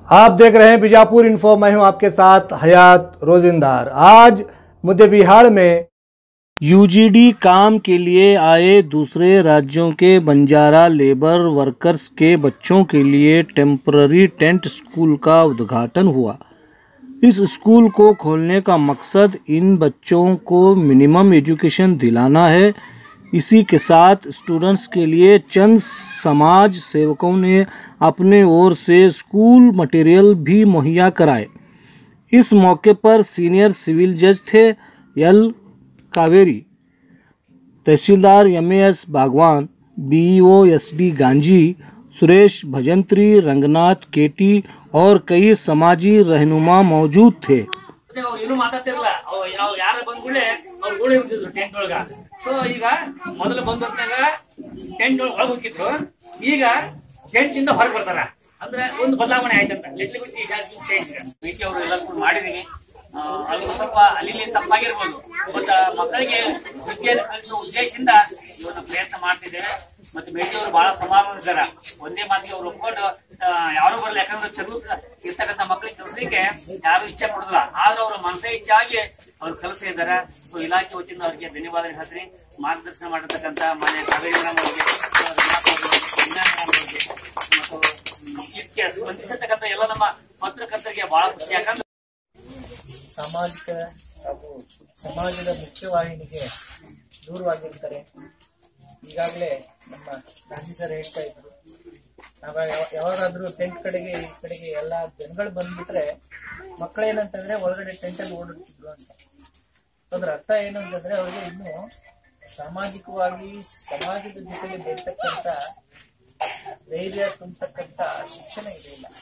आप देख रहे हैं बीजापुर इन्फो मैं हूं आपके साथ हयात रोजिंदार आज मुद्दे बिहार में यूजीडी काम के लिए आए दूसरे राज्यों के बंजारा लेबर वर्कर्स के बच्चों के लिए टेम्पररी टेंट स्कूल का उद्घाटन हुआ इस स्कूल को खोलने का मकसद इन बच्चों को मिनिमम एजुकेशन दिलाना है इसी के साथ स्टूडेंट्स के लिए चंद समाज सेवकों ने अपने ओर से स्कूल मटेरियल भी मुहैया कराए इस मौके पर सीनियर सिविल जज थे L Kaveri tehsildar M S Bagwan BEO S D Ganji Suresh Bhajantri Ranganath KT और कई समाजी रहनुमा मौजूद थे ಮತ್ತೆ ಅವ್ರು ಏನು ಮಾತಾಡ್ತಿರಲ್ಲ ಅವ್ ಯಾವ ಯಾರ ಬಂದ್ಗೂಳೆ ಅವ್ರು ಗೋಳೆ ಇರ್ತಿದ್ರು ಟೆಂಟ್ ಒಳಗ ಸೊ ಈಗ ಮೊದಲು ಬಂದಂತಾಗ ಟೆಂಟ್ ಒಳಗ ಒಳಗ್ ಹೋಗಿದ್ರು ಈಗ ಟೆಂಟ್ ಇಂದ ಹೊರಗೆ ಬರ್ತಾರ ಅಂದ್ರೆ ಒಂದು ಬದಲಾವಣೆ ಆಯ್ತಂತ ಲಿಟ್ಲ್ ಬಿಟ್ ಚೇಂಜ್ ಭೇಟಿ ಅವರು ಎಲ್ಲ ಕೂಡ ಮಾಡಿದೀನಿ ಆ, ಅದು ಸ್ವಲ್ಪ ಅಲ್ಲಿ ಇಲ್ಲಿ ತಪ್ಪಾಗಿರ್ಬೋದು ಬಟ್ ಮಕ್ಕಳಿಗೆ ವಿದ್ಯೆ ಕಲಿಸುವ ಉದ್ದೇಶದಿಂದ ಇವತ್ತು ಪ್ರಯತ್ನ ಮಾಡ್ತಿದ್ದೇವೆ ಮತ್ತೆ ಭೇಟಿ ಅವರು ಬಹಳ ಸಮಾಧಾನ ಇದ್ದಾರೆ ಒಂದೇ ಮಾತಿಗೆ ಅವ್ರು ಒಪ್ಕೊಂಡು ಆ, ಯಾರು ಬರಲ್ಲ ಯಾಕಂದ್ರೆ ಚಲೋ ಇರ್ತಕ್ಕಂಥ ಮಕ್ಕಳಿಗೆ ಕಲಿಸ್ಲಿಕ್ಕೆ ಯಾರು ಇಚ್ಛೆ ಪಡೋದಿಲ್ಲ ಆದ್ರೆ ಅವ್ರ ಮನಸ್ಸೇ ಇಚ್ಛೆ ಆಗಿ ಅವ್ರು ಕಲಿಸ್ತಾ ಇದ್ದಾರೆ ಸೊ ಇಲಾಖೆ ವತಿಯಿಂದ ಅವರಿಗೆ ಧನ್ಯವಾದ ಹೇಳ್ತೀನಿ ಮಾರ್ಗದರ್ಶನ ಮಾಡಿರ್ತಕ್ಕಂಥ ಮಾನ್ಯ ಕಾವೇರಿ ಮೇಡಮ್ ಅವರಿಗೆ ರಘುನಾಥ್ ಅವರಿಗೆ, ವಿಜ್ಞಾನ ಮೇಡಮ್ ಅವರಿಗೆ ಮತ್ತು ಇದಕ್ಕೆ ಸ್ಪಂದಿಸಿರ್ತಕ್ಕಂಥ ಎಲ್ಲ ನಮ್ಮ ಪತ್ರಕರ್ತರಿಗೆ ಬಹಳ ಖುಷಿ ಯಾಕಂದ್ರೆ ಸಾಮಾಜಿಕ ಹಾಗೂ ಸಮಾಜದ ಮುಖ್ಯವಾಹಿನಿಗೆ ದೂರವಾಗಿರ್ತಾರೆ ಈಗಾಗಲೇ ನಮ್ಮ ಗಾಂಧಿ ಸರ್ ಹೇಳ್ತಾ ಇದ್ರು ನಾವಾಗ ಯಾವ- ಯಾವಾಗಾದ್ರೂ ಟೆಂಟ್ ಕಡೆಗೆ ಈ ಕಡೆಗೆ ಎಲ್ಲಾ ಜನಗಳು ಬಂದ್ಬಿಟ್ರೆ ಮಕ್ಕಳೇನಂತಂದ್ರೆ ಒಳಗಡೆ ಟೆಂಟ್ ಅಲ್ಲಿ ಓಡಿರ್ತಿದ್ರು ಅಂತ ಅದ್ರ ಅರ್ಥ ಏನು ಅಂತಂದ್ರೆ ಅವ್ರಿಗೆ ಇನ್ನು ಸಾಮಾಜಿಕವಾಗಿ ಸಮಾಜದ ಜೊತೆಗೆ ಬೆರ್ತಕ್ಕಂತ ಧೈರ್ಯ ತುಂಬತಕ್ಕಂತ ಶಿಕ್ಷಣ ಇದೆ ಇಲ್ಲ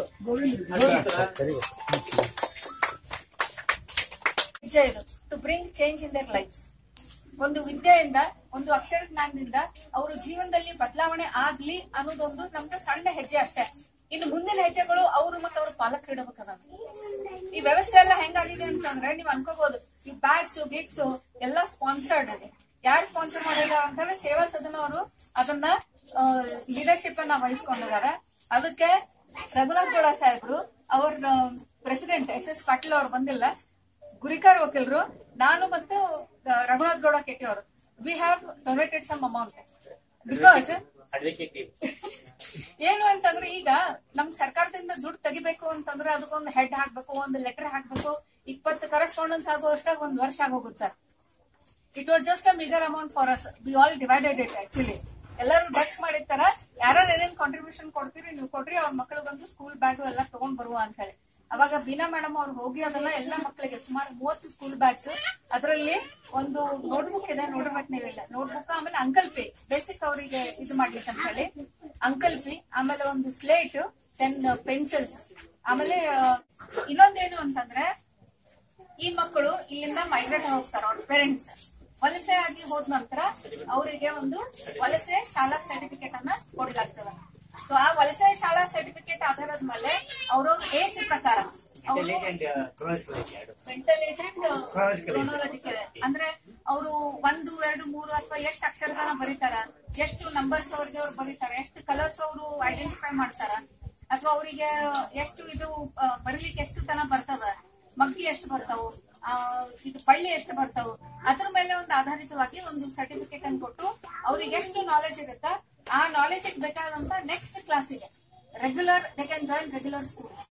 ನಿಜ ಇದು to bring change in their lives ಒಂದು ವಿದ್ಯೆಯಿಂದ ಒಂದು ಅಕ್ಷರ ಜ್ಞಾನದಿಂದ ಅವರು ಜೀವನದಲ್ಲಿ ಬದಲಾವಣೆ ಆಗ್ಲಿ ಅನ್ನೋದೊಂದು ನಮ್ದು ಸಣ್ಣ ಹೆಜ್ಜೆ ಅಷ್ಟೇ ಇನ್ನು ಮುಂದಿನ ಹೆಜ್ಜೆಗಳು ಅವರು ಮತ್ತು ಅವ್ರ ಪಾಲಕರು ಇಡಬೇಕದ ಈ ವ್ಯವಸ್ಥೆ ಎಲ್ಲ ಹೆಂಗಾಗಿದೆ ಅಂತಂದ್ರೆ ನೀವ್ ಅನ್ಕೋಬಹುದು ಈ ಬ್ಯಾಗ್ಸ್ ಗಿಗ್ಸ್ ಎಲ್ಲ ಸ್ಪಾನ್ಸರ್ಡ್ ಇದೆ ಯಾರು ಸ್ಪಾನ್ಸರ್ ಮಾಡಿದ ಅಂತಂದ್ರೆ ಸೇವಾ ಸದನ ಅವರು ಅದನ್ನ ಲೀಡರ್ಶಿಪ್ ಅನ್ನ ವಹಿಸ್ಕೊಂಡಿದ್ದಾರೆ ಅದಕ್ಕೆ ರಘುನಾಥ್ ಗೌಡ ಸಾಹೇಬ್ರು ಅವ್ರ ಪ್ರೆಸಿಡೆಂಟ್ ಎಸ್ ಎಸ್ ಪಾಟೀಲ್ ಅವ್ರು ಬಂದಿಲ್ಲ ಗುರಿಕಾರ್ ವಕೀಲರು ನಾನು ಮತ್ತು ಆ, ರಘುನಾಥ್ ಗೌಡ ಕೆಟ್ಟಿ ಅವರು we have donated some amount because advocate ಏನು ಅಂತಂದ್ರೆ ಈಗ ನಮ್ ಸರ್ಕಾರದಿಂದ ದುಡ್ಡು ತೆಗಿಬೇಕು ಅಂತಂದ್ರೆ ಅದಕ್ಕೊಂದು ಹೆಡ್ ಹಾಕ್ಬೇಕು ಒಂದು ಲೆಟರ್ ಹಾಕ್ಬೇಕು ಇಪ್ಪತ್ತು ಕರೆಸ್ಪಾಂಡೆನ್ಸ್ ಆಗುವಷ್ಟಾಗ ಒಂದ್ ವರ್ಷ ಆಗೋಗುತ್ತೆ it was just a meagre amount for us we all divided it actually ಎಲ್ಲರೂ ಡಚ್ ಮಾಡಿರ್ತಾರ ಯಾರು ಏನೇನ್ ಕಾಂಟ್ರಿಬ್ಯೂಷನ್ ಕೊಡ್ತೀರಿ ನೀವು ಕೊಡ್ರಿ ಅವ್ರ ಮಕ್ಕಳು ಬಂದು ಸ್ಕೂಲ್ ಬ್ಯಾಗ್ ಎಲ್ಲ ತಗೊಂಡ್ ಬರುವ ಅಂತ ಹೇಳಿ ಅವಾಗ ಬೀನಾ ಮೇಡಮ್ ಅವ್ರು ಹೋಗಿ ಅದೆಲ್ಲ ಎಲ್ಲ ಮಕ್ಕಳಿಗೆ ಸುಮಾರು ಮೂವತ್ತು ಸ್ಕೂಲ್ ಬ್ಯಾಗ್ಸ್ ಅದರಲ್ಲಿ ಒಂದು ನೋಟ್ಬುಕ್ ಇದೆ ನೋಡಿರ್ಬೇಕು ನೀವಿಲ್ಲ ನೋಟ್ಬುಕ್ ಆಮೇಲೆ ಅಂಕಲ್ ಪಿ ಬೇಸಿಕ್ ಅವರಿಗೆ ಇದು ಮಾಡ್ಲಿಕ್ಕೆ ಅಂತ ಹೇಳಿ ಅಂಕಲ್ ಪಿ ಆಮೇಲೆ ಒಂದು ಸ್ಲೇಟ್ ದೆನ್ ಪೆನ್ಸಿಲ್ಸ್ ಆಮೇಲೆ ಆ, ಇನ್ನೊಂದೇನು ಅಂತಂದ್ರೆ ಈ ಮಕ್ಕಳು ಇಲ್ಲಿಂದ ಮೈಗ್ರೇಟ್ ಹೋಗ್ತಾರೆ ಅವ್ರ ಪೇರೆಂಟ್ಸ್ ವಲಸೆ ಆಗಿ ಹೋದ ನಂತರ ಅವರಿಗೆ ಒಂದು ವಲಸೆ ಶಾಲಾ ಸರ್ಟಿಫಿಕೇಟ್ ಅನ್ನ ಕೊಡ್ಲಾಗ್ತದೆ ಸೊ ಆ ವಲಸೆ ಶಾಲಾ ಸರ್ಟಿಫಿಕೇಟ್ ಆಧಾರದ ಮೇಲೆ ಅವ್ರವ್ರ ಏಜ್ ಪ್ರಕಾರ ಅವರು ಮೆಂಟಲ್ ಏಜೆಂಟ್ ಕ್ರೋನಾಲಜಿಕಲ್ ಅಂದ್ರೆ ಅವರು ಒಂದು ಎರಡು ಮೂರು ಅಥವಾ ಎಷ್ಟು ಅಕ್ಷರಗಳನ್ನ ಬರೀತಾರ ಎಷ್ಟು ನಂಬರ್ಸ್ ಅವ್ರಿಗೆ ಅವ್ರು ಬರೀತಾರ ಎಷ್ಟು ಕಲರ್ಸ್ ಅವರು ಐಡೆಂಟಿಫೈ ಮಾಡ್ತಾರ ಅಥವಾ ಅವರಿಗೆ ಎಷ್ಟು ಇದು ಆ, ಬರೀಲಿಕ್ಕೆ ಎಷ್ಟು ತನ ಬರ್ತದ ಮಗ್ಗಿ ಎಷ್ಟು ಬರ್ತಾವು ಆ, ಇದು ಪಳ್ಳಿ ಎಷ್ಟು ಬರ್ತಾವು ಅದ್ರ ಮೇಲೆ ಒಂದು ಆಧಾರಿತವಾಗಿ ಒಂದು ಸರ್ಟಿಫಿಕೇಟ್ ಅನ್ನು ಕೊಟ್ಟು ಅವ್ರಿಗೆ ಎಷ್ಟು ನಾಲೆಜ್ ಇರುತ್ತ ಆ ನಾಲೆಜ್ ಬೇಕಾದಂತ ನೆಕ್ಸ್ಟ್ ಕ್ಲಾಸಿಗೆ regular they can join regular school